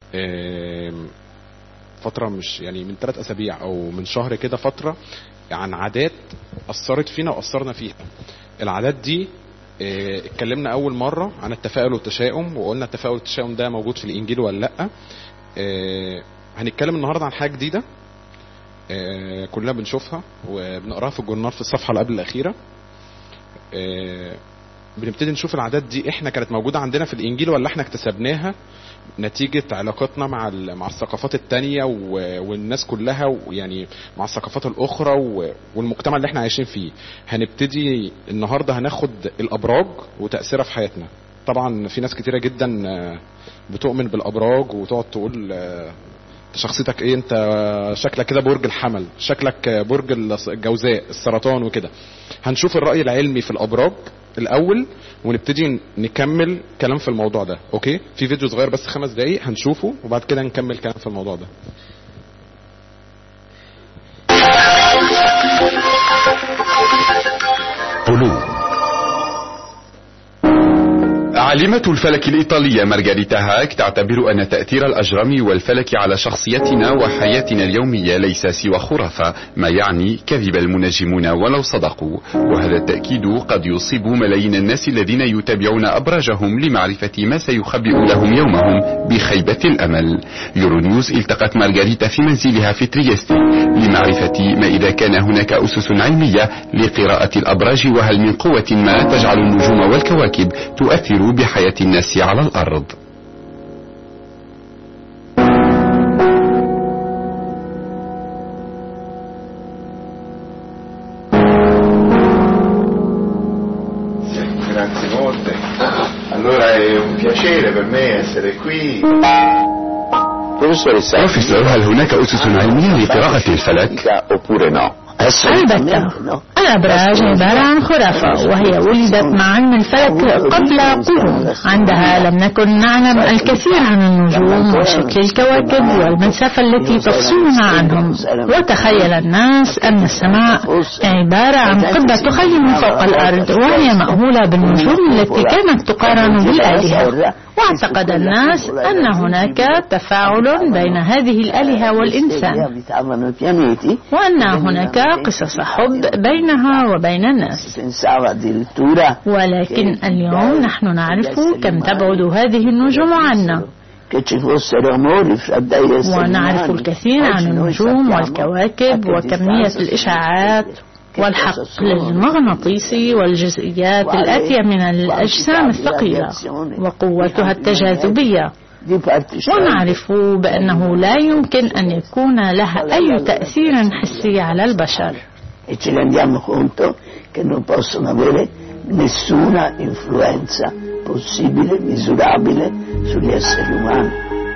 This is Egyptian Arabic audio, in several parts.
آم، فترة مش يعني من ثلاث أسابيع أو من شهر كده فترة عن عادات أثرت فينا وأثرنا فيها العادات دي آه، اتكلمنا أول مرة عن التفاؤل والتشاؤم وقلنا التفاؤل والتشاؤم ده موجود في الإنجيل ولا لأ آه، هنتكلم النهاردة عن حاجة جديدة آه، كلنا بنشوفها وبنقراها في الجورنال في الصفحة اللي قبل الأخيرة آه، بنبتدي نشوف العادات دي احنا كانت موجودة عندنا في الإنجيل ولا احنا اكتسبناها نتيجة علاقتنا مع ال- مع الثقافات التانية و- والناس كلها ويعني مع الثقافات الأخرى و- والمجتمع اللي احنا عايشين فيه هنبتدي النهاردة هناخد الأبراج وتأثيرها في حياتنا طبعا في ناس كتيرة جدا آه، بتؤمن بالأبراج وتقعد تقول آه، انت شخصيتك ايه انت شكلك كده برج الحمل شكلك برج الص- الجوزاء السرطان وكده هنشوف الرأي العلمي في الأبراج الأول ونبتدي نكمل كلام في الموضوع ده أوكي في فيديو صغير بس خمس دقايق هنشوفه وبعد كده نكمل كلام في الموضوع ده قلوب عالمة الفلك الإيطالية مارغاريتا هاك تعتبر أن تأثير الأجرام والفلك على شخصيتنا وحياتنا اليومية ليس سوى خرافة ما يعني كذب المنجمون ولو صدقوا وهذا التأكيد قد يصيب ملايين الناس الذين يتابعون أبراجهم لمعرفة ما سيخبئ لهم يومهم بخيبة الأمل يورونيوز التقت مارغاريتا في منزلها في تريستي لمعرفة ما إذا كان هناك أسس علمية لقراءة الأبراج وهل من قوة ما تجعل النجوم والكواكب تؤثر بحياة الناس على الأرض Grazie molte. Allora è un piacere per me essere qui. Professore بروفيسور هل هناك أسس علمية لقراءة الفلك؟ oppure no? البتة الأبراج عبارة عن خرافة وهي ولدت مع علم الفلك قبل قرون عندها لم نكن نعلم الكثير عن النجوم وشكل الكواكب والمسافة التي تفصلنا عنهم وتخيل الناس أن السماء عبارة عن قبة تخيم فوق الأرض وهي مأهولة بالنجوم التي كانت تقارن بالآلهة واعتقد الناس أن هناك تفاعل بين هذه الآلهة والإنسان abitavano i pianeti وأن هناك قصص حب بينها وبين الناس pensava addirittura ولكن اليوم نحن نعرف كم تبعد هذه النجوم عنا che ci fossero amori fra dei esseri ونعرف umani. الكثير عن Oggi noi النجوم sappiamo والكواكب a che وكمية distanza الإشعاعات والحقل المغناطيسي والجزئيات الآتية من الأجسام الثقيلة وقوتها التجاذبية di particolari ونعرف بأنه لا يمكن أن يكون لها أي تأثير حسي على البشر e ci rendiamo conto che non possono avere nessuna influenza possibile, misurabile sugli esseri umani.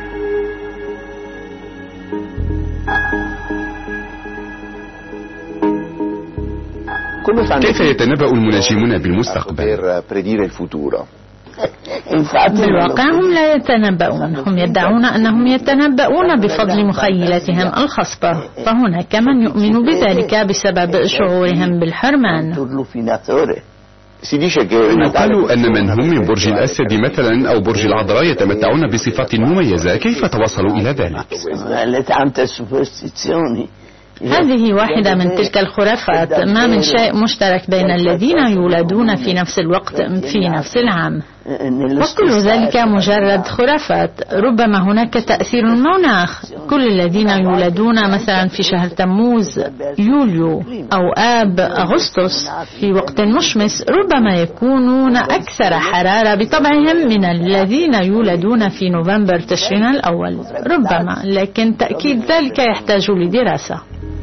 كيف يتنبأ المنجمون بالمستقبل؟ Per predire il futuro. Infatti بالواقع هم لا يتنبؤون هم يدعون أنهم يتنبؤون بفضل مخيلتهم الخصبة فهناك من يؤمن بذلك بسبب شعورهم بالحرمان Turlufinatore. Si dice che يقال أن من هم من برج الأسد مثلا أو برج العذراء يتمتعون بصفات مميزة كيف توصلوا إلى ذلك؟ le tante superstizioni هذه واحدة من تلك الخرافات ما من شيء مشترك بين الذين يولدون في نفس الوقت في نفس العام nello وكل stesso ذلك مجرد خرافات ربما هناك تأثير المناخ كل الذين يولدون مثلا في شهر تموز يوليو أو آب أغسطس في وقت مشمس ربما يكونون أكثر حرارة بطبعهم من الذين يولدون في نوفمبر تشرين الأول ربما لكن تأكيد ذلك يحتاج لدراسة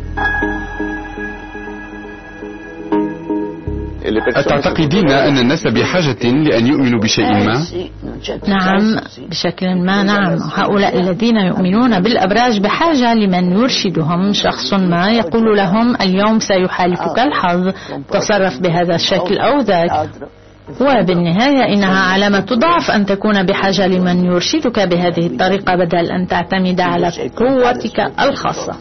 e le persone أتعتقدين أن الناس بحاجة لأن يؤمنوا بشيء ما؟ نعم بشكل ما نعم هؤلاء الذين يؤمنون بالأبراج بحاجة لمن يرشدهم شخص ما يقول لهم اليوم سيحالفك الحظ تصرف بهذا الشكل أو ذاك وبالنهاية إنها علامة ضعف أن تكون بحاجة لمن يرشدك بهذه الطريقة بدل أن تعتمد على قوتك الخاصة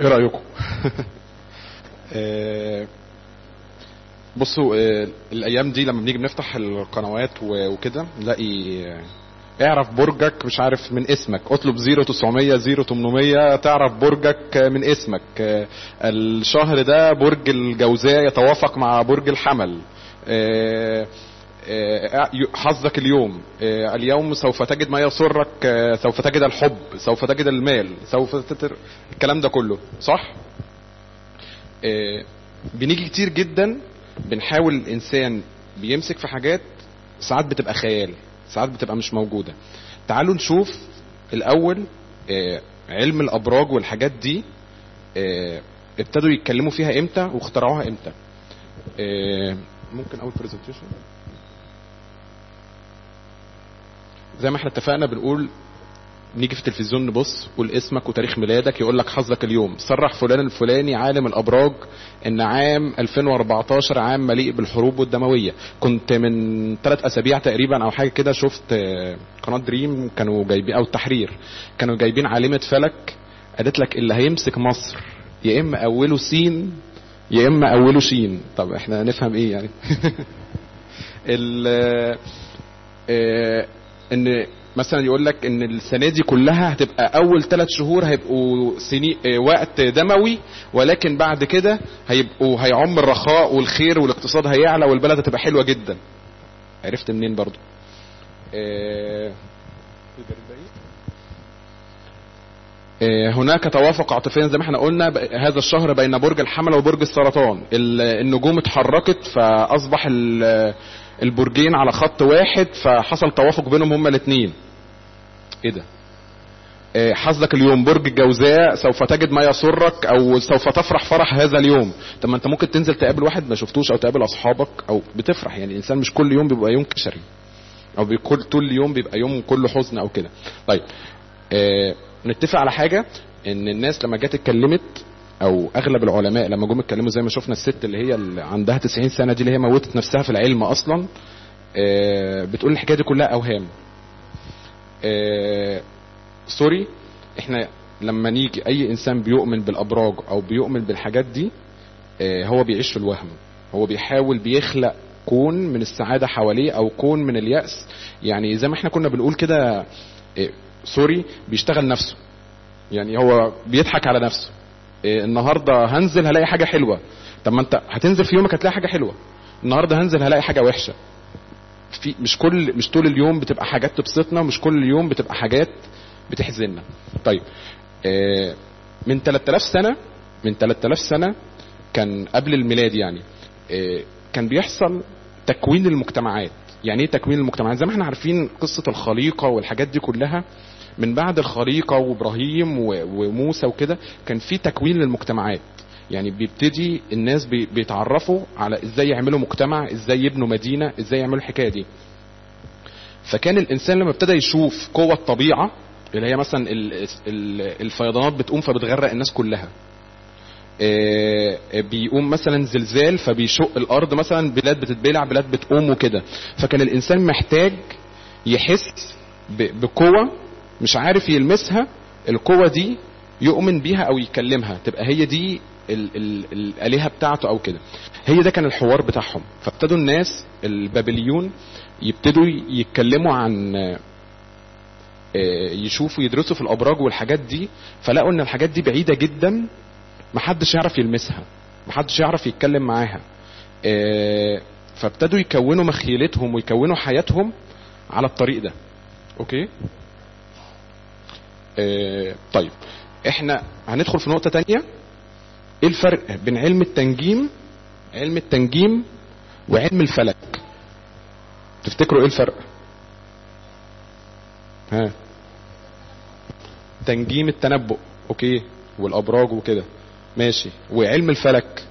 ايه رايكم آه، بصوا آه، الايام دي لما بنيجي بنفتح القنوات و- وكده نلاقي آه، اعرف برجك مش عارف من اسمك اطلب 0900 0800 تعرف برجك من اسمك آه، الشهر ده برج الجوزاء يتوافق مع برج الحمل آه، آه، حظك اليوم آه، اليوم سوف تجد ما يسرك آه، سوف تجد الحب سوف تجد المال سوف تتر الكلام ده كله صح آه، بنيجي كتير جدا بنحاول الانسان بيمسك في حاجات ساعات بتبقى خيال ساعات بتبقى مش موجوده تعالوا نشوف الاول آه، علم الابراج والحاجات دي آه، ابتدوا يتكلموا فيها امتى واخترعوها امتى آه، ممكن اول برزنتيشن زي ما احنا اتفقنا بنقول نيجي في التلفزيون نبص قول اسمك وتاريخ ميلادك يقول لك حظك اليوم صرح فلان الفلاني عالم الابراج ان عام 2014 عام مليء بالحروب والدمويه كنت من ثلاث اسابيع تقريبا او حاجه كده شفت آه، قناه دريم كانوا جايبين او التحرير كانوا جايبين عالمه فلك قالت لك اللي هيمسك مصر يا اما اوله سين يا اما اوله شين طب احنا نفهم ايه يعني ال آه، ان مثلا يقول لك ان السنه دي كلها هتبقى اول ثلاث شهور هيبقوا سني آه، وقت دموي ولكن بعد كده هيبقوا هيعم الرخاء والخير والاقتصاد هيعلى والبلد هتبقى حلوه جدا عرفت منين برضو آه، آه، هناك توافق عاطفيا زي ما احنا قلنا ب- هذا الشهر بين برج الحمل وبرج السرطان ال- النجوم اتحركت فاصبح ال- البرجين على خط واحد فحصل توافق بينهم هما الاثنين ايه ده آه، حظك اليوم برج الجوزاء سوف تجد ما يسرك او سوف تفرح فرح هذا اليوم طب ما انت ممكن تنزل تقابل واحد ما شفتوش او تقابل اصحابك او بتفرح يعني الانسان مش كل يوم بيبقى يوم كشري او بيكون طول اليوم بيبقى يوم كله حزن او كده طيب آه نتفق على حاجه ان الناس لما جت اتكلمت او اغلب العلماء لما جم اتكلموا زي ما شفنا الست اللي هي اللي عندها 90 سنه دي اللي هي موتت نفسها في العلم اصلا آه بتقول الحكايه دي كلها اوهام آه سوري احنا لما نيجي اي انسان بيؤمن بالابراج او بيؤمن بالحاجات دي آه هو بيعيش في الوهم هو بيحاول بيخلق كون من السعاده حواليه او كون من الياس يعني زي ما احنا كنا بنقول كده آه سوري بيشتغل نفسه يعني هو بيضحك على نفسه إيه النهارده هنزل هلاقي حاجه حلوه طب ما انت هتنزل في يومك هتلاقي حاجه حلوه النهارده هنزل هلاقي حاجه وحشه في مش كل مش طول اليوم بتبقى حاجات تبسطنا ومش كل اليوم بتبقى حاجات بتحزننا طيب إيه من 3000 سنه من 3000 سنه كان قبل الميلاد يعني إيه كان بيحصل تكوين المجتمعات يعني ايه تكوين المجتمعات زي ما احنا عارفين قصه الخليقه والحاجات دي كلها من بعد الخليقة وإبراهيم و- وموسى وكده كان في تكوين للمجتمعات يعني بيبتدي الناس بي- بيتعرفوا على ازاي يعملوا مجتمع ازاي يبنوا مدينة ازاي يعملوا الحكاية دي فكان الانسان لما ابتدى يشوف قوة الطبيعة اللي هي مثلا ال- ال- الفيضانات بتقوم فبتغرق الناس كلها آه، بيقوم مثلا زلزال فبيشق الارض مثلا بلاد بتتبلع بلاد بتقوم وكده فكان الانسان محتاج يحس ب- بقوة مش عارف يلمسها القوة دي يؤمن بيها او يكلمها تبقى هي دي ال ال الالهه بتاعته او كده هي ده كان الحوار بتاعهم فابتدوا الناس البابليون يبتدوا يتكلموا عن آه، يشوفوا يدرسوا في الابراج والحاجات دي فلقوا ان الحاجات دي بعيده جدا محدش يعرف يلمسها محدش يعرف يتكلم معاها آه، فابتدوا يكونوا مخيلتهم ويكونوا حياتهم على الطريق ده اوكي آه، طيب احنا هندخل في نقطه تانية ايه الفرق بين علم التنجيم علم التنجيم وعلم الفلك تفتكروا ايه الفرق ها تنجيم التنبؤ اوكي والابراج وكده ماشي وعلم الفلك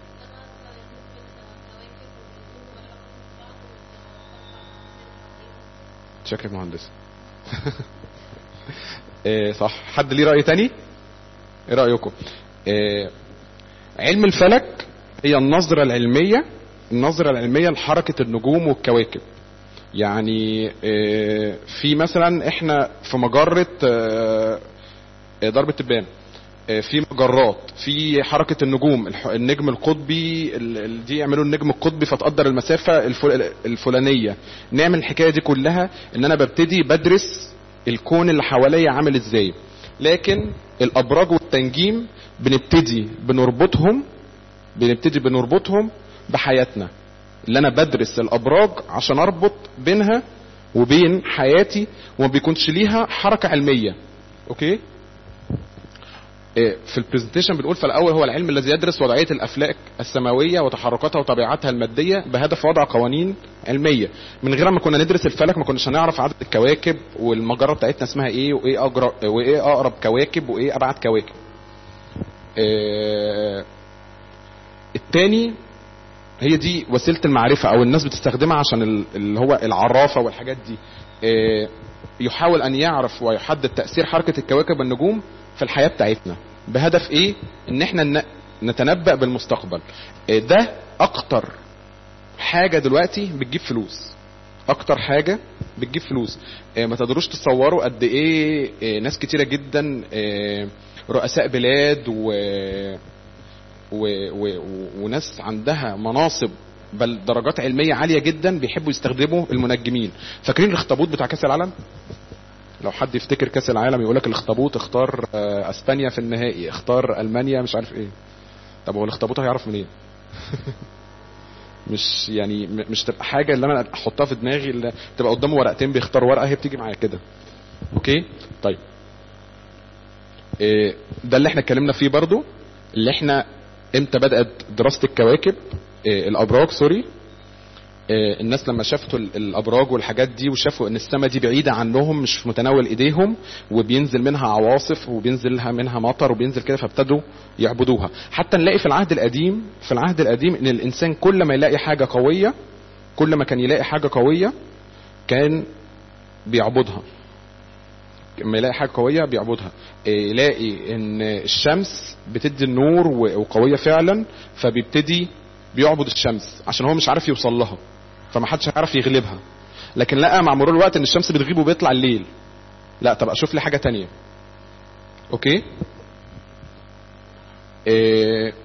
شكلك مهندس إيه صح حد ليه رأي تاني ايه رأيكم إيه علم الفلك هي النظرة العلمية النظرة العلمية لحركة النجوم والكواكب يعني إيه في مثلا احنا في مجرة آه، ضرب التبان آه، في مجرات في حركه النجوم الح- النجم القطبي ال- ال- دي يعملوا النجم القطبي فتقدر المسافه الفل- الفلانيه نعمل الحكايه دي كلها ان انا ببتدي بدرس الكون اللي حواليا عامل ازاي لكن الابراج والتنجيم بنبتدي بنربطهم بنبتدي بنربطهم بحياتنا اللي انا بدرس الابراج عشان اربط بينها وبين حياتي وما بيكونش ليها حركه علميه اوكي إيه، في البرزنتيشن بنقول فالاول هو العلم الذي يدرس وضعيه الافلاك السماويه وتحركاتها وطبيعتها الماديه بهدف وضع قوانين علميه من غير ما كنا ندرس الفلك ما كناش هنعرف عدد الكواكب والمجره بتاعتنا اسمها ايه وايه اقرب وايه اقرب كواكب وايه ابعد كواكب إيه، التاني هي دي وسيله المعرفه او الناس بتستخدمها عشان ال- اللي هو العرافه والحاجات دي إيه، يحاول ان يعرف ويحدد تاثير حركه الكواكب والنجوم في الحياه بتاعتنا بهدف ايه ان احنا ن- نتنبأ بالمستقبل إيه، ده اكتر حاجه دلوقتي بتجيب فلوس اكتر حاجه بتجيب فلوس إيه، ما تقدروش تصوروا قد ايه إيه، ناس كتيره جدا إيه، رؤساء بلاد و و... و... و... وناس عندها مناصب بل درجات علميه عاليه جدا بيحبوا يستخدموا المنجمين فاكرين الاخطبوط بتاع كاس العالم لو حد يفتكر كاس العالم يقول لك الاخطبوط اختار آه، اسبانيا في النهائي اختار المانيا مش عارف ايه طب هو الاخطبوط هيعرف منين مش يعني م- مش تبقى حاجه اللي انا احطها في دماغي اللي تبقى قدامه ورقتين بيختار ورقه هي بتيجي معايا كده اوكي طيب إيه، ده اللي احنا اتكلمنا فيه برضو اللي احنا امتى بدات دراسه الكواكب إيه، الابراج سوري إيه، الناس لما شافوا ال- الابراج والحاجات دي وشافوا ان السماء دي بعيده عنهم مش في متناول ايديهم وبينزل منها عواصف وبينزل منها مطر وبينزل كده فابتدوا يعبدوها حتى نلاقي في العهد القديم في العهد القديم ان الانسان كل ما يلاقي حاجه قويه كل ما كان يلاقي حاجه قويه كان بيعبدها لما يلاقي حاجه قويه بيعبدها إيه، يلاقي ان الشمس بتدي النور و- وقويه فعلا فبيبتدي بيعبد الشمس عشان هو مش عارف يوصل لها فما حدش هيعرف يغلبها لكن لقى مع مرور الوقت ان الشمس بتغيب وبيطلع الليل لا طب اشوف لي حاجه تانية اوكي إيه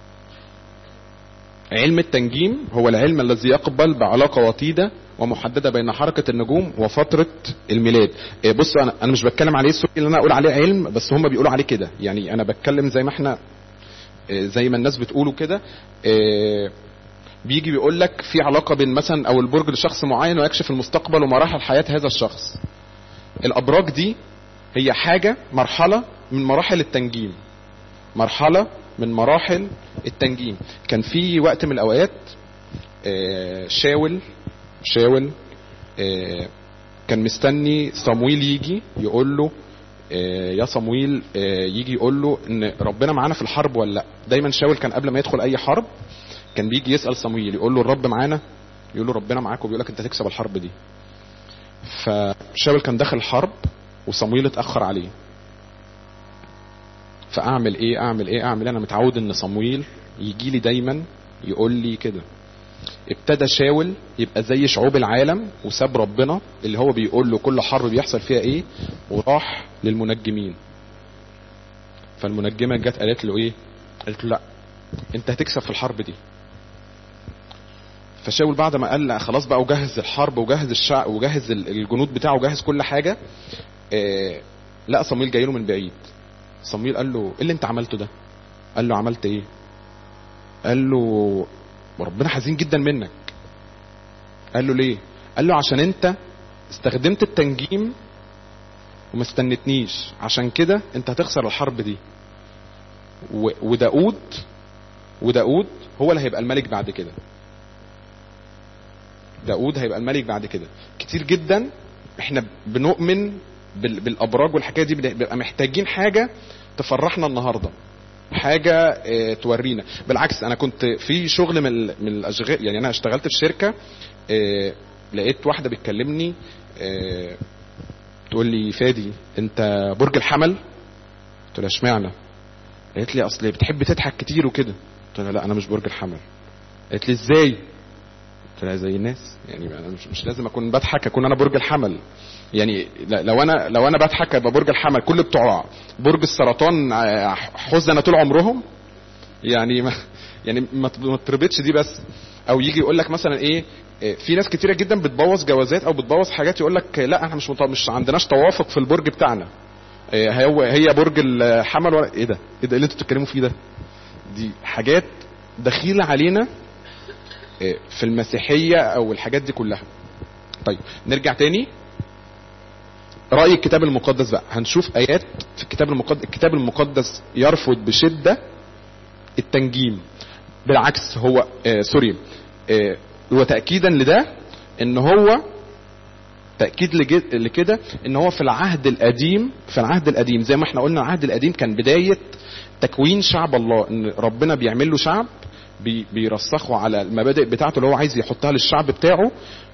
علم التنجيم هو العلم الذي يقبل بعلاقة وطيدة ومحددة بين حركة النجوم وفترة الميلاد إيه بصوا أنا, أنا مش بتكلم عليه السوري اللي أنا أقول عليه علم بس هم بيقولوا عليه كده يعني أنا بتكلم زي ما احنا إيه زي ما الناس بتقولوا كده إيه بيجي بيقول لك في علاقة بين مثلا أو البرج لشخص معين ويكشف المستقبل ومراحل حياة هذا الشخص الأبراج دي هي حاجة مرحلة من مراحل التنجيم مرحلة من مراحل التنجيم كان في وقت من الأوقات آه، شاول شاول آه، كان مستني صمويل يجي يقول له آه، يا صمويل آه، يجي يقول له ان ربنا معانا في الحرب ولا لا دايما شاول كان قبل ما يدخل اي حرب كان بيجي يسال صمويل يقول له الرب معانا يقول له ربنا معاك وبيقول لك انت تكسب الحرب دي فشاول كان داخل الحرب وصمويل اتاخر عليه فاعمل ايه اعمل ايه اعمل ايه انا متعود ان صمويل يجي لي دايما يقول لي كده ابتدى شاول يبقى زي شعوب العالم وساب ربنا اللي هو بيقول له كل حرب بيحصل فيها ايه وراح للمنجمين فالمنجمه جت قالت له ايه قالت له لا انت هتكسب في الحرب دي فشاول بعد ما قال لا خلاص بقى وجهز الحرب وجهز الشعب وجهز ال- الجنود بتاعه وجهز كل حاجه آه لقى صمويل جاي له من بعيد صمويل قال له ايه اللي انت عملته ده قال له عملت ايه قال له ربنا حزين جدا منك قال له ليه قال له عشان انت استخدمت التنجيم وما استنتنيش عشان كده انت هتخسر الحرب دي و- وداود وداود هو اللي هيبقى الملك بعد كده داود هيبقى الملك بعد كده كتير جدا احنا بنؤمن بال- بالابراج والحكايه دي بنبقى محتاجين حاجه تفرحنا النهارده حاجه اه تورينا بالعكس انا كنت في شغل من ال- من الاشغال يعني انا اشتغلت في شركه اه لقيت واحده بتكلمني اه تقول لي فادي انت برج الحمل قلت لها اشمعنى قالت لي اصل بتحب تضحك كتير وكده قلت لها لا انا مش برج الحمل قالت لي ازاي طلع زي الناس يعني انا مش, مش لازم اكون بضحك اكون انا برج الحمل يعني ل- لو انا لو انا بضحك ابقى برج الحمل كل بتوع برج السرطان ع- حزنه طول عمرهم يعني ما يعني ما ت- ما تربطش دي بس او يجي يقول لك مثلا ايه إيه، في ناس كتيره جدا بتبوظ جوازات او بتبوظ حاجات يقول لك لا احنا مش مط- مش عندناش توافق في البرج بتاعنا إيه، هي هي برج الحمل ولا ايه ده ايه ده اللي انتوا بتتكلموا فيه ده دي حاجات دخيله علينا إيه، في المسيحيه او الحاجات دي كلها طيب نرجع تاني رأي الكتاب المقدس بقى هنشوف آيات في الكتاب المقدس الكتاب المقدس يرفض بشدة التنجيم بالعكس هو آه سوري آه هو تأكيدا لده ان هو تأكيد لج- لكده ان هو في العهد القديم في العهد القديم زي ما احنا قلنا العهد القديم كان بداية تكوين شعب الله ان ربنا بيعمل له شعب بي بيرسخه على المبادئ بتاعته اللي هو عايز يحطها للشعب بتاعه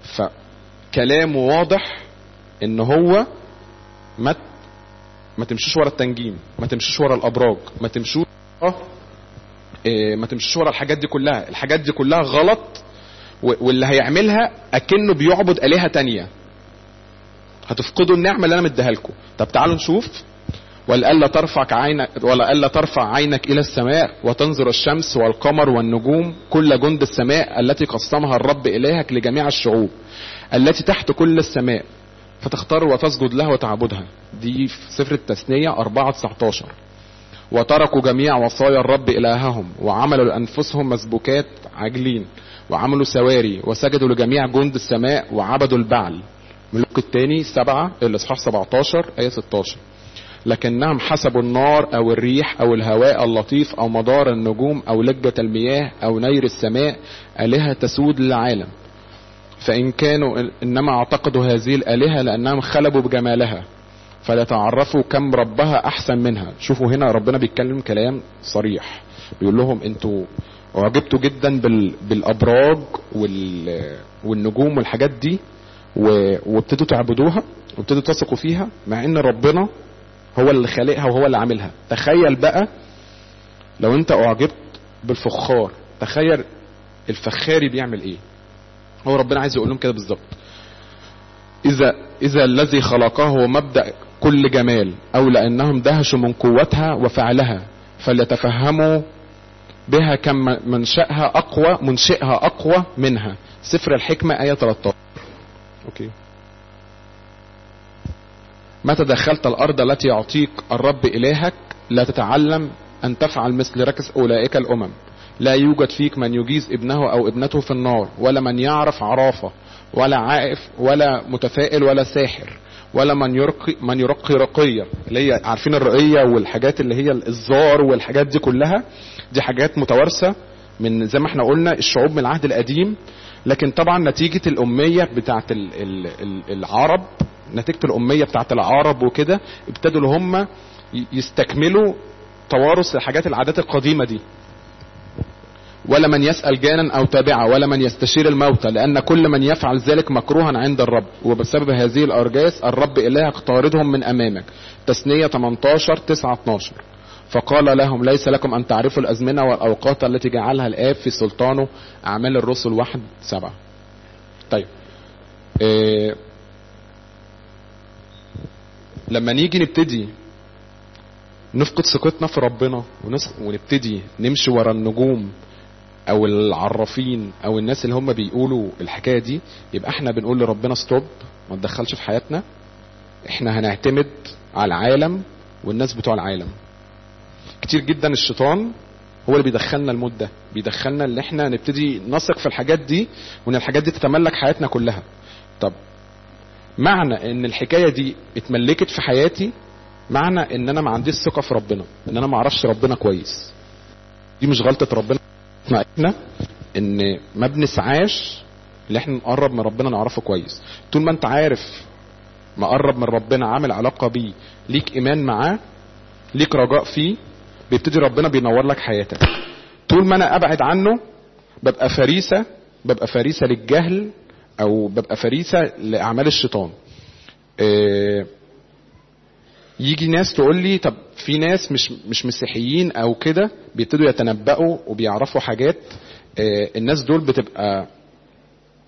فكلامه واضح ان هو ما ت- ما تمشيش ورا التنجيم ما تمشيش ورا الابراج ما تمشوش ورا إيه، ما تمشيش ورا الحاجات دي كلها الحاجات دي كلها غلط و- واللي هيعملها اكنه بيعبد الهه تانية هتفقدوا النعمه اللي انا مديها لكم طب تعالوا نشوف ولئلا ترفع عينك ولئلا ترفع عينك الى السماء وتنظر الشمس والقمر والنجوم كل جند السماء التي قسمها الرب الهك لجميع الشعوب التي تحت كل السماء فتختار وتسجد لها وتعبدها دي في سفر التثنية 4 19 وتركوا جميع وصايا الرب إلههم وعملوا لأنفسهم مسبوكات عاجلين وعملوا سواري وسجدوا لجميع جند السماء وعبدوا البعل ملوك الثاني 7 الإصحاح 17 آية 16 لكنهم حسبوا النار أو الريح أو الهواء اللطيف أو مدار النجوم أو لجة المياه أو نير السماء آلهة تسود للعالم فإن كانوا إنما اعتقدوا هذه الآلهة لأنهم خلبوا بجمالها فليتعرفوا كم ربها أحسن منها شوفوا هنا ربنا بيتكلم كلام صريح بيقول لهم انتوا اعجبتوا جدا بال... بالأبراج وال... والنجوم والحاجات دي و... وابتدوا تعبدوها وابتدوا تثقوا فيها مع ان ربنا هو اللي خالقها وهو اللي عاملها تخيل بقى لو انت اعجبت بالفخار تخيل الفخاري بيعمل ايه هو ربنا عايز يقول لهم كده بالظبط اذا اذا الذي خلقه هو مبدا كل جمال او لانهم دهشوا من قوتها وفعلها فليتفهموا بها كم منشأها اقوى منشئها اقوى منها سفر الحكمه ايه 13 اوكي متى دخلت الارض التي يعطيك الرب الهك لا تتعلم ان تفعل مثل ركس اولئك الامم لا يوجد فيك من يجيز ابنه او ابنته في النار ولا من يعرف عرافه ولا عائف ولا متفائل ولا ساحر ولا من يرقي من يرقي رقيه اللي هي عارفين الرقيه والحاجات اللي هي الزار والحاجات دي كلها دي حاجات متوارثه من زي ما احنا قلنا الشعوب من العهد القديم لكن طبعا نتيجه الاميه بتاعت ال- ال- ال- العرب نتيجه الاميه بتاعت العرب وكده ابتدوا اللي هم ي- يستكملوا توارث الحاجات العادات القديمه دي ولا من يسأل جانا أو تابعة ولا من يستشير الموتى لأن كل من يفعل ذلك مكروها عند الرب وبسبب هذه الأرجاس الرب إلهك طاردهم من أمامك تثنية 18 9 12 فقال لهم ليس لكم أن تعرفوا الأزمنة والأوقات التي جعلها الآب في سلطانه أعمال الرسل واحد سبعة طيب إيه لما نيجي نبتدي نفقد ثقتنا في ربنا ونس- ونبتدي نمشي ورا النجوم او العرافين او الناس اللي هم بيقولوا الحكايه دي يبقى احنا بنقول لربنا ستوب ما تدخلش في حياتنا احنا هنعتمد على العالم والناس بتوع العالم كتير جدا الشيطان هو اللي بيدخلنا المود ده بيدخلنا ان احنا نبتدي نثق في الحاجات دي وان الحاجات دي تتملك حياتنا كلها طب معنى ان الحكايه دي اتملكت في حياتي معنى ان انا ما عنديش ثقه في ربنا ان انا ما اعرفش ربنا كويس دي مش غلطه ربنا احنا ان ما بنسعاش ان احنا نقرب من ربنا نعرفه كويس طول ما انت عارف مقرب من ربنا عامل علاقه بيه ليك ايمان معاه ليك رجاء فيه بيبتدي ربنا بينور لك حياتك طول ما انا ابعد عنه ببقى فريسه ببقى فريسه للجهل او ببقى فريسه لاعمال الشيطان إيه يجي ناس تقول لي طب في ناس مش مش مسيحيين او كده بيبتدوا يتنبأوا وبيعرفوا حاجات آه، الناس دول بتبقى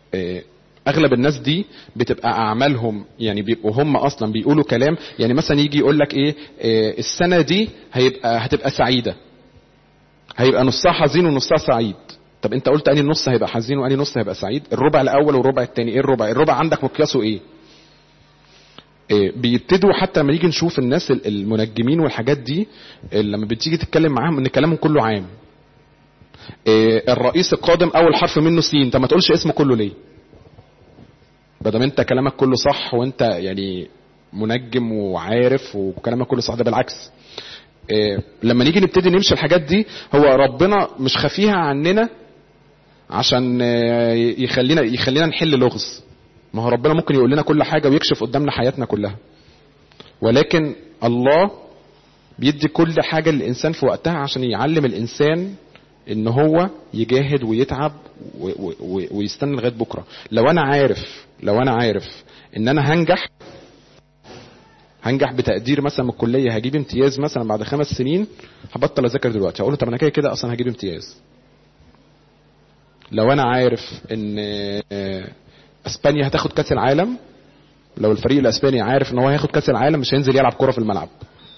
آه، اغلب الناس دي بتبقى اعمالهم يعني بيبقوا هم اصلا بيقولوا كلام يعني مثلا يجي يقول لك ايه آه، السنه دي هيبقى هتبقى سعيده هيبقى نصها حزين ونصها سعيد طب انت قلت اني نص هيبقى حزين واني نص هيبقى سعيد الربع الاول والربع الثاني ايه الربع الربع عندك مقياسه ايه إيه، بيبتدوا حتى لما نيجي نشوف الناس ال- المنجمين والحاجات دي إيه، لما بتيجي تتكلم معاهم ان كلامهم كله عام إيه، الرئيس القادم اول حرف منه سين طب ما تقولش اسمه كله ليه بدل انت كلامك كله صح وانت يعني منجم وعارف وكلامك كله صح ده بالعكس إيه، لما نيجي نبتدي نمشي الحاجات دي هو ربنا مش خفيها عننا عشان آه، يخلينا يخلينا نحل لغز ما هو ربنا ممكن يقول لنا كل حاجه ويكشف قدامنا حياتنا كلها ولكن الله بيدي كل حاجه للانسان في وقتها عشان يعلم الانسان ان هو يجاهد ويتعب و- و- و- ويستنى لغايه بكره لو انا عارف لو انا عارف ان انا هنجح هنجح بتقدير مثلا من الكليه هجيب امتياز مثلا بعد خمس سنين هبطل اذاكر دلوقتي هقول له طب انا كده كده اصلا هجيب امتياز لو انا عارف ان آه، اسبانيا هتاخد كاس العالم لو الفريق الاسباني عارف ان هو هياخد كاس العالم مش هينزل يلعب كره في الملعب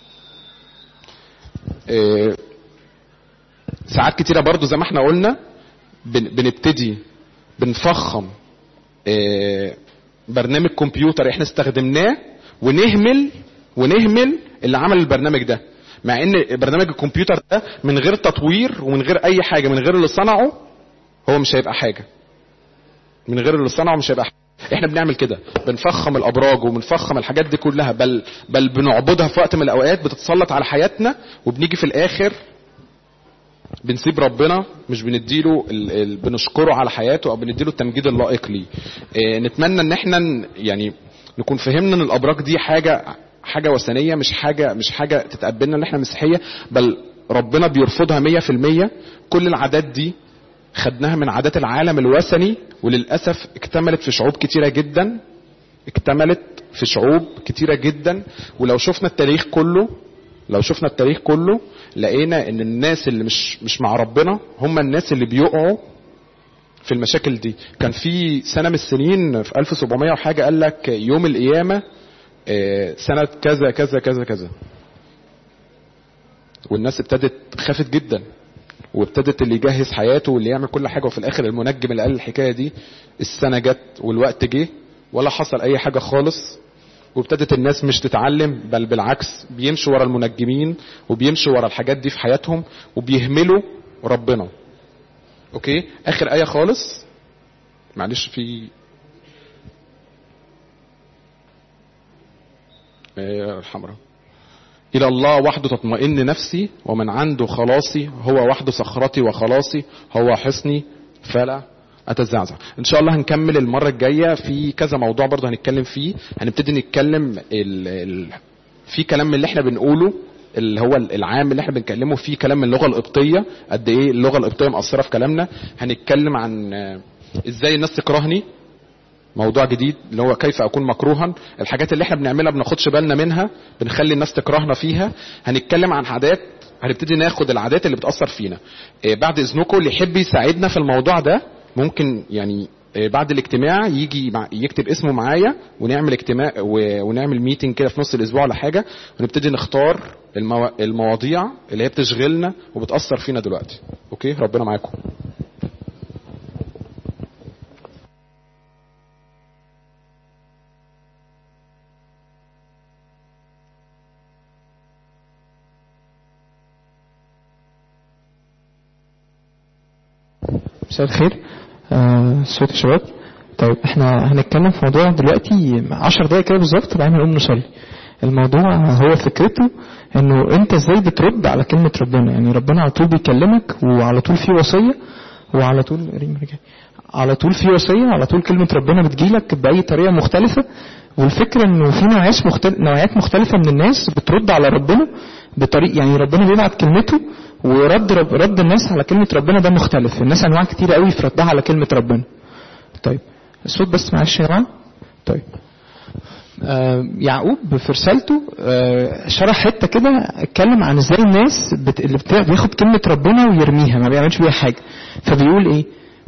آه، ساعات كتيره برضو زي ما احنا قلنا بن- بنبتدي بنفخم آه، برنامج كمبيوتر احنا استخدمناه ونهمل ونهمل اللي عمل البرنامج ده مع ان برنامج الكمبيوتر ده من غير تطوير ومن غير اي حاجه من غير اللي صنعه هو مش هيبقى حاجه من غير اللي صنعه مش هيبقى حاجة. احنا بنعمل كده بنفخم الابراج وبنفخم الحاجات دي كلها بل بل بنعبدها في وقت من الاوقات بتتسلط على حياتنا وبنيجي في الاخر بنسيب ربنا مش بنديله ال... ال... بنشكره على حياته او بنديله التمجيد اللائق ليه اه نتمنى ان احنا ن- يعني نكون فهمنا ان الابراج دي حاجه حاجه وثنيه مش حاجه مش حاجه تتقبلنا ان احنا مسيحيه بل ربنا بيرفضها 100% كل العادات دي خدناها من عادات العالم الوثني وللاسف اكتملت في شعوب كتيره جدا اكتملت في شعوب كتيره جدا ولو شفنا التاريخ كله لو شفنا التاريخ كله لقينا ان الناس اللي مش مش مع ربنا هم الناس اللي بيقعوا في المشاكل دي كان في سنه من السنين في 1700 وحاجه قال لك يوم القيامه آه، سنه كذا كذا كذا كذا والناس ابتدت خافت جدا وابتدت اللي يجهز حياته واللي يعمل كل حاجه وفي الاخر المنجم اللي قال الحكايه دي السنه جت والوقت جه ولا حصل اي حاجه خالص وابتدت الناس مش تتعلم بل بالعكس بيمشوا ورا المنجمين وبيمشوا ورا الحاجات دي في حياتهم وبيهملوا ربنا اوكي اخر ايه خالص معلش في آه، الحمراء إلى الله وحده تطمئن نفسي ومن عنده خلاصي هو وحده صخرتي وخلاصي هو حصني فلا أتزعزع إن شاء الله هنكمل المرة الجاية في كذا موضوع برضه هنتكلم فيه هنبتدي نتكلم ال... ال... في كلام من اللي احنا بنقوله اللي هو العام اللي احنا بنتكلمه فيه كلام من اللغة القبطية قد ايه اللغة القبطية مأثرة في كلامنا هنتكلم عن آه، ازاي الناس تكرهني موضوع جديد اللي هو كيف اكون مكروها الحاجات اللي احنا بنعملها بناخدش بالنا منها بنخلي الناس تكرهنا فيها هنتكلم عن عادات هنبتدي ناخد العادات اللي بتاثر فينا إيه بعد اذنكم اللي يحب يساعدنا في الموضوع ده ممكن يعني إيه بعد الاجتماع يجي مع يكتب اسمه معايا ونعمل اجتماع و- ونعمل ميتنج كده في نص الاسبوع ولا حاجه ونبتدي نختار المو... المواضيع اللي هي بتشغلنا وبتاثر فينا دلوقتي اوكي ربنا معاكم مساء الخير آه، صوت الشباب طيب احنا هنتكلم في موضوع دلوقتي 10 دقايق كده بالظبط وبعدين نقوم نصلي الموضوع هو فكرته انه انت ازاي بترد على كلمة ربنا يعني ربنا على طول بيكلمك وعلى طول في وصية وعلى طول ريم رجع. على طول في وصية وعلى طول كلمة ربنا بتجيلك بأي طريقة مختلفة والفكرة انه في نوعيات مختلفة نوعيات مختلفة من الناس بترد على ربنا بطريق يعني ربنا بيبعت كلمته ورد رب رد الناس على كلمة ربنا ده مختلف الناس انواع كتير قوي في ردها على كلمة ربنا طيب الصوت بس معلش يا جماعة طيب آه يعقوب في رسالته آه شرح حته كده اتكلم عن ازاي الناس بت... اللي بت... بياخد كلمه ربنا ويرميها ما بيعملش بيها حاجه فبيقول ايه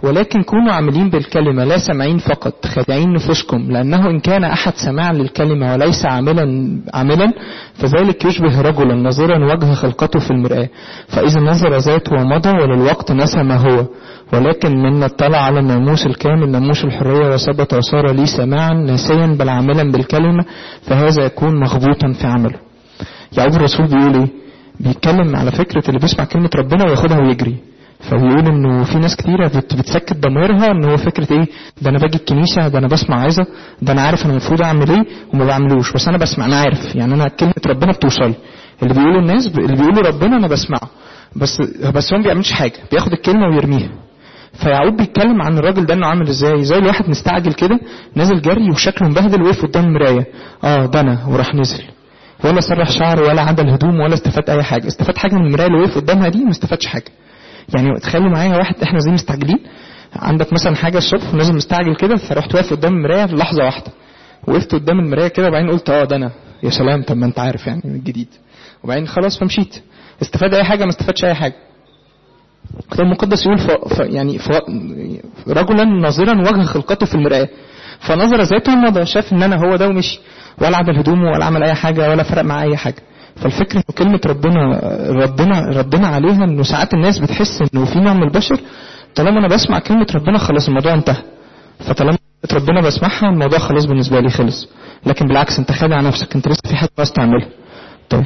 ولكن كونوا عاملين بالكلمة لا سامعين فقط خادعين نفوسكم لأنه إن كان أحد سماع للكلمة وليس عاملا عاملا فذلك يشبه رجلا ناظرا وجه خلقته في المرآة فإذا نظر ذاته ومضى وللوقت نسى ما هو ولكن من اطلع على الناموس الكامل ناموس الحرية وثبت وصار لي سماعا ناسيا بل عاملا بالكلمة فهذا يكون مغبوطا في عمله يعقوب الرسول بيقول ايه بيتكلم على فكرة اللي بيسمع كلمة ربنا وياخدها ويجري فبيقول انه في ناس كتيرة بت بتسكت ضميرها ان هو فكرة ايه ده انا باجي الكنيسة ده انا بسمع عظة ده انا عارف انا المفروض اعمل ايه وما بعملوش بس انا بسمع انا عارف يعني انا كلمة ربنا بتوصل اللي بيقولوا الناس اللي بيقولوا ربنا انا بسمعه بس بس هو ما بيعملش حاجة بياخد الكلمة ويرميها فيعقوب بيتكلم عن الراجل ده انه عامل ازاي زي الواحد مستعجل كده نازل جري وشكله مبهدل وقف قدام المرايه اه ده انا وراح نزل ولا سرح شعره ولا عدل هدوم ولا استفاد اي حاجه استفاد حاجه من المرايه اللي وقف قدامها دي ما استفادش حاجه يعني تخيلوا معايا واحد احنا زي مستعجلين عندك مثلا حاجه الصبح ونازل مستعجل كده فرحت واقف قدام المرايه في لحظه واحده وقفت قدام المرايه كده وبعدين قلت اه ده انا يا سلام طب ما انت عارف يعني من جديد وبعدين خلاص فمشيت استفاد اي حاجه ما استفادش اي حاجه الكتاب المقدس يقول ف... ف... يعني ف... رجلا ناظرا وجه خلقته في المرآة فنظر ذاته ومضى شاف ان انا هو ده ومشي ولا عدل هدومه ولا عمل اي حاجه ولا فرق مع اي حاجه فالفكره ان كلمه ربنا ربنا ردنا عليها انه ساعات الناس بتحس انه في نوع من البشر طالما انا بسمع كلمه ربنا خلاص الموضوع انتهى فطالما ربنا بسمعها الموضوع خلاص بالنسبه لي خلص لكن بالعكس انت خادع نفسك انت لسه في حاجه عايز تعملها طيب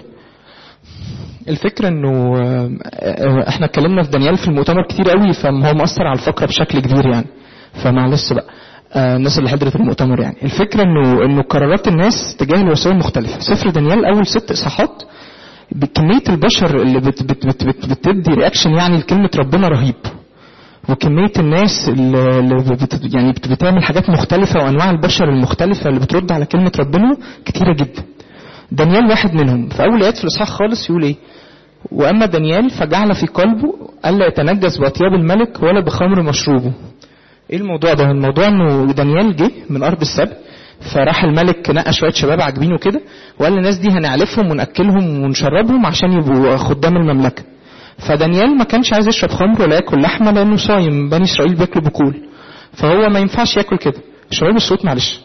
الفكرة انه احنا اتكلمنا في دانيال في المؤتمر كتير قوي فهو مؤثر على الفقرة بشكل كبير يعني فمعلش بقى الناس اللي حضرت المؤتمر يعني الفكرة انه انه قرارات الناس تجاه الوسائل مختلفة سفر دانيال اول ست اصحاحات بكمية البشر اللي بت بت بت بت بتدي رياكشن يعني لكلمة ربنا رهيب وكمية الناس اللي بت يعني بتعمل حاجات مختلفة وأنواع البشر المختلفة اللي بترد على كلمة ربنا كتيرة جدا دانيال واحد منهم في أول آيات في الإصحاح خالص يقول إيه وأما دانيال فجعل في قلبه ألا يتنجس بأطياب الملك ولا بخمر مشروبه ايه الموضوع ده الموضوع انه دانيال جه من ارض السبع فراح الملك نقى شويه شباب عاجبينه كده وقال للناس دي هنعلفهم وناكلهم ونشربهم عشان يبقوا خدام المملكه فدانيال ما كانش عايز يشرب خمر ولا ياكل لحمه لانه صايم بني اسرائيل بياكلوا بكول فهو ما ينفعش ياكل كده شباب الصوت معلش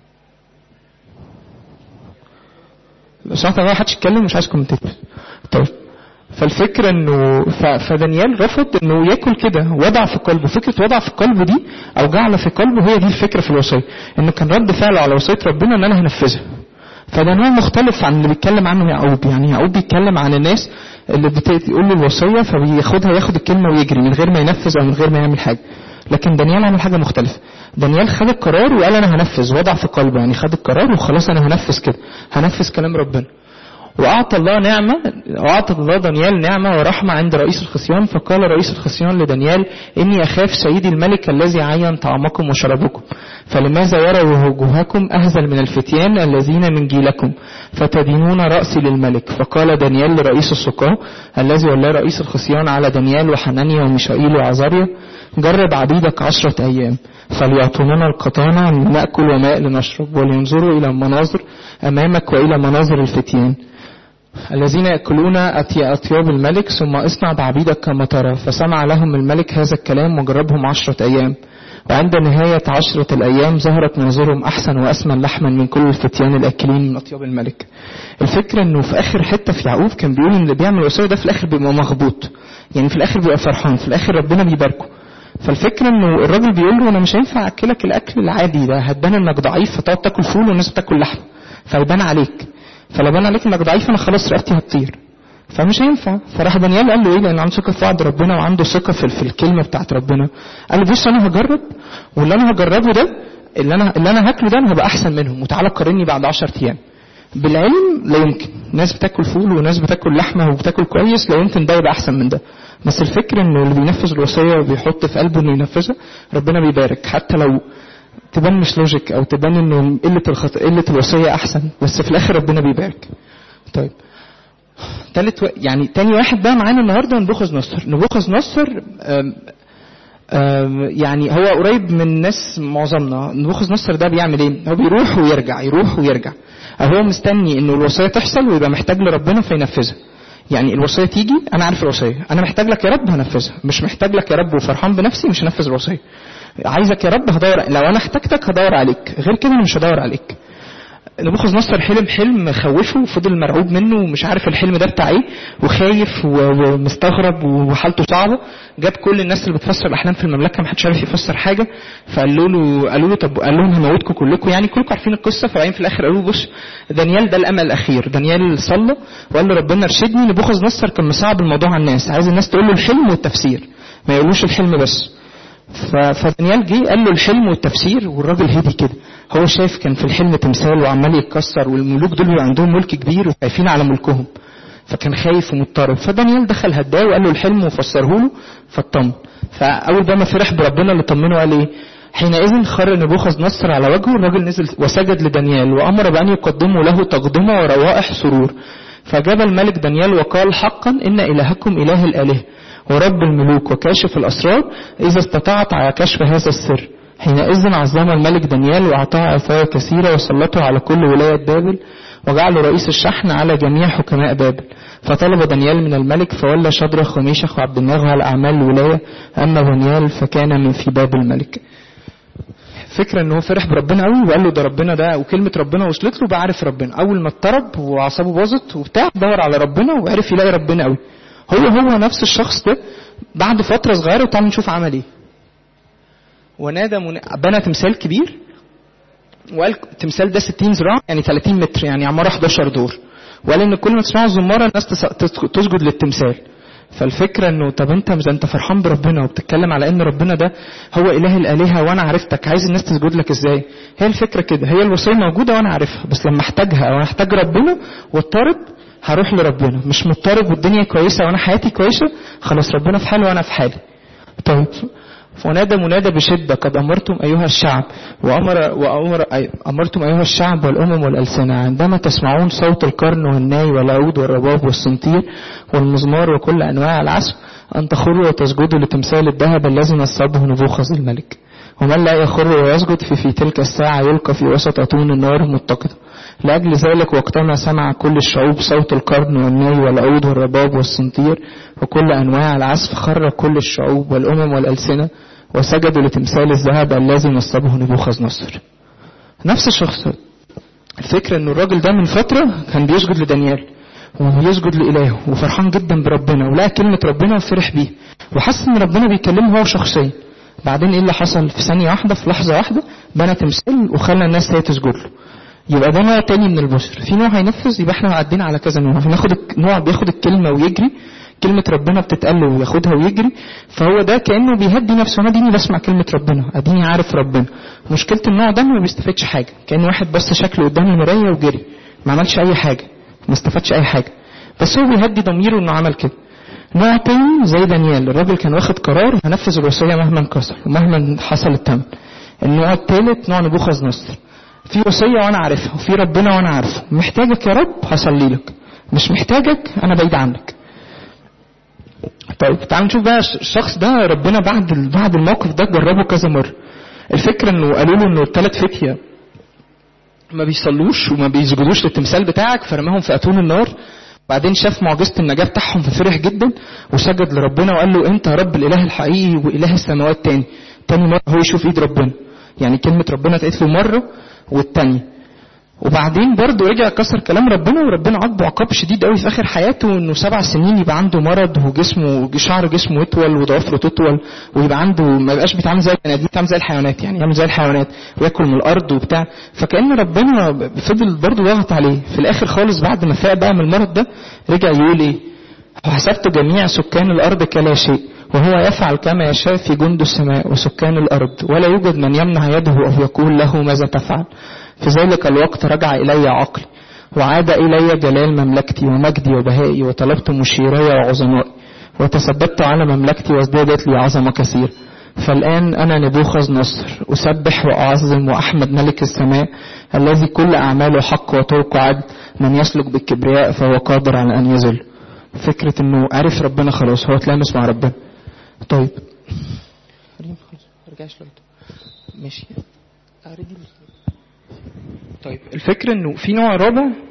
لو سمحت ما حدش يتكلم مش عايز كومنتات طيب فالفكرة انه فدانيال رفض انه ياكل كده وضع في قلبه فكرة وضع في قلبه دي او جعل في قلبه هي دي الفكرة في الوصية انه كان رد فعله على وصية ربنا ان انا هنفذها فدانيال مختلف عن اللي بيتكلم عنه يعقوب يعني يعقوب بيتكلم عن الناس اللي بتقول له الوصية فبياخدها ياخد الكلمة ويجري من غير ما ينفذ او من غير ما يعمل حاجة لكن دانيال عمل حاجة مختلفة دانيال خد القرار وقال انا هنفذ وضع في قلبه يعني خد القرار وخلاص انا هنفذ كده هنفذ كلام ربنا وأعطى الله نعمة وأعطى الله دانيال نعمة ورحمة عند رئيس الخصيان فقال رئيس الخصيان لدانيال إني أخاف سيدي الملك الذي عين طعامكم وشرابكم فلماذا يرى وجوهكم أهزل من الفتيان الذين من جيلكم فتدينون رأسي للملك فقال دانيال لرئيس السقاة الذي ولى رئيس الخصيان على دانيال وحنانيا وميشائيل وعزاريا جرب عبيدك عشرة أيام فليعطوننا القطانة نأكل وماء لنشرب ولينظروا إلى المناظر أمامك وإلى مناظر الفتيان الذين يأكلون أطياب الملك ثم اصنع بعبيدك كما ترى فسمع لهم الملك هذا الكلام وجربهم عشرة أيام وعند نهاية عشرة الأيام ظهرت مناظرهم أحسن وأسمن لحما من كل الفتيان الأكلين من أطياب الملك الفكرة أنه في آخر حتة في يعقوب كان بيقول إن اللي بيعمل وصية ده في الآخر بيبقى مغبوط يعني في الآخر بيبقى فرحان في الآخر ربنا بيباركه فالفكرة انه الراجل بيقول له انا مش هينفع اكلك الاكل العادي ده هتبان انك ضعيف فتقعد تاكل فول والناس بتاكل لحم فيبان عليك فلو بان عليك انك ضعيف انا خلاص رقبتي هتطير فمش هينفع فراح دانيال قال له ايه لان عنده ثقه في وعد ربنا وعنده ثقه في, في الكلمه بتاعت ربنا قال له بص انا هجرب واللي انا هجربه ده اللي انا اللي انا هاكله ده انا هبقى احسن منهم وتعالى قارني بعد 10 ايام بالعلم لا يمكن ناس بتاكل فول وناس بتاكل لحمه وبتاكل كويس لا يمكن ده يبقى احسن من ده بس الفكر انه اللي بينفذ الوصيه وبيحط في قلبه انه ينفذها ربنا بيبارك حتى لو تبان مش لوجيك او تبان انه قله الخط... قله الوصيه احسن بس في الاخر ربنا بيبارك طيب تالت و... يعني تاني واحد بقى معانا النهارده نبوخذ نصر نبوخذ نصر أم... أم... يعني هو قريب من الناس معظمنا نبوخذ نصر ده بيعمل ايه هو بيروح ويرجع يروح ويرجع هو مستني انه الوصيه تحصل ويبقى محتاج لربنا فينفذها يعني الوصيه تيجي انا عارف الوصيه انا محتاج لك يا رب هنفذها مش محتاج لك يا رب وفرحان بنفسي مش هنفذ الوصيه عايزك يا رب هدور لو انا احتجتك هدور عليك غير كده انا مش هدور عليك نبوخذ نصر حلم حلم خوفه وفضل مرعوب منه ومش عارف الحلم ده بتاع ايه وخايف و- ومستغرب وحالته صعبه جاب كل الناس اللي بتفسر الاحلام في المملكه ما حدش عارف يفسر حاجه فقالوا له قالوا له طب قال لهم هموتكم كلكم يعني كلكم عارفين القصه فبعدين في الاخر قالوا له بص دانيال ده الامل الاخير دانيال صلى وقال له ربنا ارشدني نبوخذ نصر كان مصعب الموضوع على الناس عايز الناس تقول له الحلم والتفسير ما يقولوش الحلم بس ف- فدانيال جه قال له الحلم والتفسير والراجل هدي كده هو شايف كان في الحلم تمثال وعمال يتكسر والملوك دول بيبقى عندهم ملك كبير وخايفين على ملكهم فكان خايف ومضطرب فدانيال دخل هداه وقال له الحلم وفسره له فاطمن فاول بقى ما فرح بربنا اللي طمنه قال ايه حينئذ خر نبوخذ نصر على وجهه الراجل نزل وسجد لدانيال وامر بان يقدموا له تقدمه وروائح سرور فجاب الملك دانيال وقال حقا ان الهكم اله الاله ورب الملوك وكاشف الأسرار إذا استطعت على كشف هذا السر حينئذ عظم الملك دانيال وأعطاه عطايا كثيرة وسلطه على كل ولاية بابل وجعله رئيس الشحن على جميع حكماء بابل فطلب دانيال من الملك فولى شدرخ وميشخ وعبد الناغ على أعمال الولاية أما دانيال فكان من في باب الملك فكرة ان هو فرح بربنا قوي وقال له ده ربنا ده وكلمة ربنا وصلت له بقى عارف ربنا اول ما اضطرب واعصابه باظت وبتاع دور على ربنا وعرف يلاقي ربنا قوي هو هو نفس الشخص ده بعد فترة صغيرة وتعالوا نشوف عمل ايه ونادى من... بنى تمثال كبير وقال التمثال ده 60 ذراع يعني 30 متر يعني عمارة 11 دور وقال ان كل ما تسمعوا الزمارة الناس تس... تس- تسجد للتمثال فالفكرة انه طب انت مش انت فرحان بربنا وبتتكلم على ان ربنا ده هو اله الالهة وانا عرفتك عايز الناس تسجد لك ازاي هي الفكرة كده هي الوصية موجودة وانا عارفها بس لما احتاجها او احتاج ربنا واضطرب هروح لربنا مش مضطرب والدنيا كويسة وانا حياتي كويسة خلاص ربنا في حاله وانا في حالي طيب ونادى منادى بشدة قد أمرتم أيها الشعب وأمر وأمر أي- أمرتم أيها الشعب والأمم والألسنة عندما تسمعون صوت القرن والناي والعود والرباب والسنطير والمزمار وكل أنواع العزف أن تخروا وتسجدوا لتمثال الذهب الذي نصبه نبوخذ الملك ومن لا يخر ويسجد في في تلك الساعة يلقى في وسط أتون النار متقدة لأجل ذلك وقتما سمع كل الشعوب صوت القرن والناي والعود والرباب والسنطير وكل أنواع العزف خر كل الشعوب والأمم والألسنة وسجدوا لتمثال الذهب الذي نصبه نبوخذ نصر نفس الشخص الفكرة ان الراجل ده من فترة كان بيسجد لدانيال ويسجد لإلهه وفرحان جدا بربنا ولقى كلمة ربنا وفرح بيه وحس ان ربنا بيكلمه هو شخصيا بعدين ايه اللي حصل في ثانية واحدة في لحظة واحدة بنى تمثال وخلى الناس هي تسجد له يبقى ده نوع تاني من البشر في نوع هينفذ يبقى احنا معدين على كذا نوع هناخد الك- نوع بياخد الكلمة ويجري كلمة ربنا بتتقال له وياخدها ويجري فهو ده كأنه بيهدي نفسه انا ديني بسمع كلمة ربنا اديني عارف ربنا مشكلة النوع ده انه ما بيستفادش حاجة كأن واحد بس شكله قدام المراية وجري ما عملش اي حاجة ما استفادش اي حاجة بس هو بيهدي ضميره انه عمل كده نوع تاني زي دانيال الراجل كان واخد قرار هنفذ الوصية مهما انكسر ومهما حصل الثمن النوع الثالث نوع نبوخذ نصر في وصية وانا عارفها وفي ربنا وانا عارفه محتاجك يا رب هصلي لك مش محتاجك انا بعيد عنك طيب تعالوا نشوف بقى الشخص ده ربنا بعد ال- بعد الموقف ده جربه كذا مرة الفكرة انه قالوا له انه الثلاث فتية ما بيصلوش وما بيسجدوش للتمثال بتاعك فرماهم في اتون النار بعدين شاف معجزة النجاة بتاعهم ففرح جدا وسجد لربنا وقال له انت يا رب الاله الحقيقي واله السماوات تاني تاني مرة هو يشوف ايد ربنا يعني كلمة ربنا اتقالت له مرة والتانية وبعدين برضه رجع كسر كلام ربنا وربنا عاقبه عقاب شديد قوي في اخر حياته انه سبع سنين يبقى عنده مرض وجسمه شعر جسمه يطول وضوافره تطول ويبقى عنده ما يبقاش بيتعامل زي البني ادمين بيتعامل زي الحيوانات يعني يعمل زي الحيوانات وياكل من الارض وبتاع فكان ربنا فضل برضه ضاغط عليه في الاخر خالص بعد ما فاق بقى من المرض ده رجع يقول ايه وحسبت جميع سكان الارض كلا شيء وهو يفعل كما يشاء في جند السماء وسكان الارض ولا يوجد من يمنع يده او يقول له ماذا تفعل في ذلك الوقت رجع الي عقلي وعاد الي جلال مملكتي ومجدي وبهائي وطلبت مشيري وعظمائي وتثبت على مملكتي وازدادت لي عظمه كثير فالآن أنا نبوخذ نصر أسبح وأعظم وأحمد ملك السماء الذي كل أعماله حق وطرقه عدل من يسلك بالكبرياء فهو قادر على أن يذل فكرة إنه عرف ربنا خلاص هو اتلامس مع ربنا طيب ريم خلاص ما رجعش لوحده ماشي أريد طيب الفكرة إنه في نوع رابع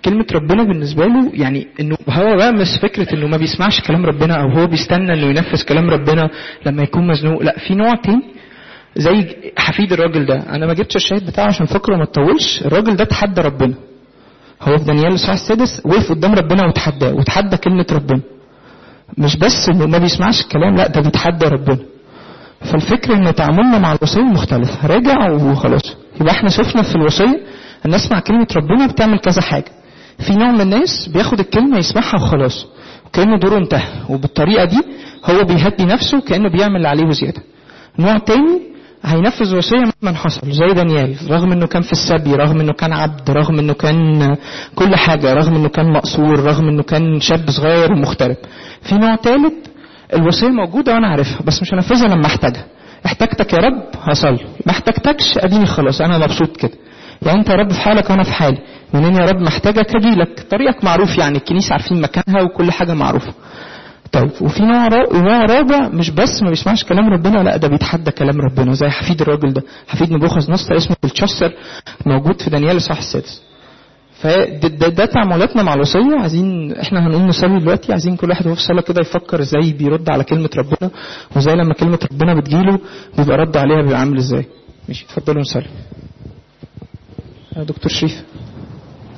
كلمة ربنا بالنسبة له يعني انه هو بقى مش فكرة انه ما بيسمعش كلام ربنا او هو بيستنى انه ينفذ كلام ربنا لما يكون مزنوق لا في نوع تاني زي حفيد الراجل ده انا ما جبتش الشاهد بتاعه عشان فكره ما تطولش الراجل ده تحدى ربنا هو في دانيال الاصحاح السادس وقف قدام ربنا وتحداه وتحدى كلمة ربنا مش بس انه ما بيسمعش الكلام لا ده بيتحدى ربنا فالفكرة ان تعاملنا مع الوصية مختلف راجع وخلاص يبقى احنا شفنا في الوصية ان اسمع كلمة ربنا بتعمل كذا حاجة في نوع من الناس بياخد الكلمة يسمعها وخلاص وكأنه دوره انتهى وبالطريقة دي هو بيهدي نفسه كأنه بيعمل اللي عليه وزيادة نوع تاني هينفذ وصية مهما حصل زي دانيال رغم انه كان في السبي رغم انه كان عبد رغم انه كان كل حاجة رغم انه كان مقصور رغم انه كان شاب صغير ومغترب في نوع ثالث الوصية موجودة وانا عارفها بس مش هنفذها لما احتاجها احتاجتك يا رب هصلي ما احتاجتكش اديني خلاص انا مبسوط كده يعني انت يا رب في حالك وانا في حالي منين يا رب محتاجك اجيلك طريقك معروف يعني الكنيسة عارفين مكانها وكل حاجة معروفة طيب وفي نوع نوع رابع مش بس ما بيسمعش كلام ربنا لا ده بيتحدى كلام ربنا زي حفيد الراجل ده حفيد نبوخذ نصر اسمه بلتشسر موجود في دانيال الصح السادس فده ده, ده تعاملاتنا مع الوصية عايزين احنا هنقوم نصلي دلوقتي عايزين كل واحد وهو في الصلاة كده يفكر ازاي بيرد على كلمة ربنا وازاي لما كلمة ربنا بتجيله بيبقى رد عليها بيبقى عامل ازاي ماشي اتفضلوا نصلي دكتور شريف